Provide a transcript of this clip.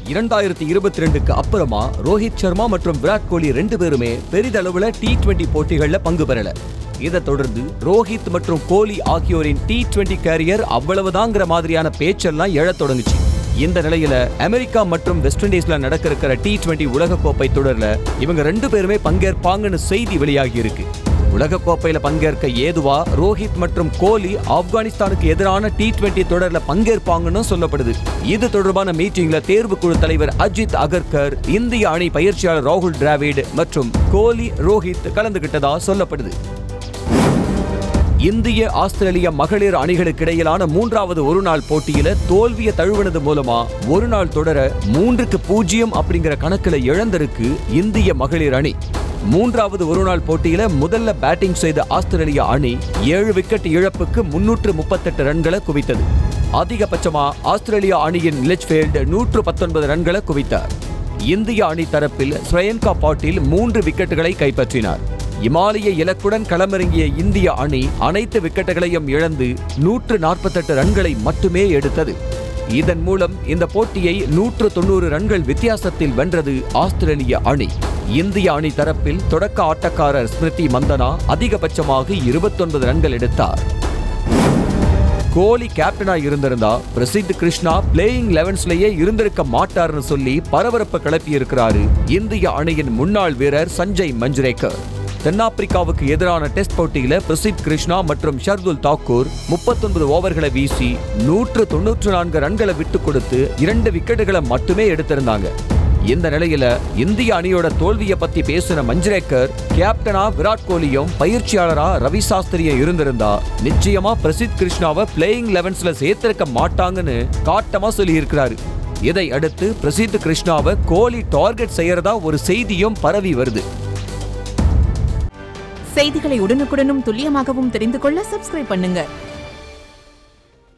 இரண்டாயிரத்தி இருபத்தி ரெண்டுக்கு அப்புறமா ரோஹித் சர்மா மற்றும் விராட் கோலி ரெண்டு பேருமே பெரிதளவுல டி டுவெண்டி போட்டிகள்ல பங்கு பெறல இதைத் தொடர்ந்து ரோஹித் மற்றும் கோலி ஆகியோரின் டி டுவெண்டி கேரியர் அவ்வளவுதாங்கிற மாதிரியான பேச்செல்லாம் எழத் தொடங்குச்சு இந்த நிலையில அமெரிக்கா மற்றும் வெஸ்ட் இண்டீஸ்ல நடக்க இருக்கிற டி டுவெண்டி உலகக்கோப்பை தொடர்ல இவங்க ரெண்டு பேருமே பங்கேற்பாங்கன்னு செய்தி வெளியாகி இருக்கு உலகக்கோப்பையில பங்கேற்க ஏதுவா ரோஹித் மற்றும் கோலி ஆப்கானிஸ்தானுக்கு எதிரான டி டுவெண்டி தொடர்ல பங்கேற்பாங்கன்னு சொல்லப்படுது இது தொடர்பான மீட்டிங்ல தேர்வுக்குழு தலைவர் அஜித் அகர்கர் இந்திய அணி பயிற்சியாளர் ராகுல் டிராவிட் மற்றும் கோலி ரோஹித் கலந்துகிட்டதா சொல்லப்படுது இந்திய ஆஸ்திரேலிய மகளிர் அணிகளுக்கு இடையிலான மூன்றாவது ஒருநாள் போட்டியில தோல்வியை தழுவினது மூலமா ஒரு நாள் தொடர மூன்றுக்கு பூஜ்ஜியம் அப்படிங்கிற கணக்குல இழந்திருக்கு இந்திய மகளிர் அணி மூன்றாவது ஒருநாள் போட்டியில முதல்ல பேட்டிங் செய்த ஆஸ்திரேலிய அணி ஏழு விக்கெட் இழப்புக்கு முன்னூற்று முப்பத்தெட்டு ரன்களை குவித்தது அதிகபட்சமா ஆஸ்திரேலியா அணியின் லிச்ஃபீல்டு நூற்று பத்தொன்பது ரன்களை குவித்தார் இந்திய அணி தரப்பில் ஸ்ரேயன்கா பாட்டீல் மூன்று விக்கெட்டுகளை கைப்பற்றினார் இமாலய இலக்குடன் களமிறங்கிய இந்திய அணி அனைத்து விக்கெட்டுகளையும் இழந்து நூற்று நாற்பத்தெட்டு ரன்களை மட்டுமே எடுத்தது இதன் மூலம் இந்த போட்டியை நூற்று தொண்ணூறு ரன்கள் வித்தியாசத்தில் வென்றது ஆஸ்திரேலிய அணி இந்திய அணி தரப்பில் தொடக்க ஆட்டக்காரர் ஸ்மிருதி மந்தனா அதிகபட்சமாக இருபத்தொன்பது ரன்கள் எடுத்தார் கோலி கேப்டனா இருந்திருந்தா பிரசித் கிருஷ்ணா பிளேயிங் லெவன்ஸ்லயே இருந்திருக்க மாட்டார்னு சொல்லி பரபரப்பு கிளப்பி இருக்கிறாரு இந்திய அணியின் முன்னாள் வீரர் சஞ்சய் மஞ்சுரேக்கர் தென்னாப்பிரிக்காவுக்கு எதிரான டெஸ்ட் போட்டியில பிரசித் கிருஷ்ணா மற்றும் ஷர்துல் தாக்கூர் முப்பத்தொன்பது ஓவர்களை வீசி நூற்று தொன்னூற்று நான்கு ரன்களை விட்டு கொடுத்து இரண்டு விக்கெட்டுகளை மட்டுமே எடுத்திருந்தாங்க இந்த நிலையில இந்திய அணியோட தோல்வியை பத்தி பேசின மஞ்சுரேக்கர் கேப்டனா விராட் கோலியும் பயிற்சியாளரா ரவி சாஸ்திரியும் இருந்திருந்தா நிச்சயமா பிரசித் கிருஷ்ணாவை பிளேயிங் லெவன்ஸ்ல சேர்த்திருக்க மாட்டாங்கன்னு காட்டமா சொல்லி இருக்கிறாரு இதை அடுத்து பிரசித் கிருஷ்ணாவை கோலி டார்கெட் செய்யறதா ஒரு செய்தியும் பரவி வருது செய்திகளை உடனுக்குடனும் துல்லியமாகவும் தெரிந்து கொள்ள சப்ஸ்கிரைப் பண்ணுங்க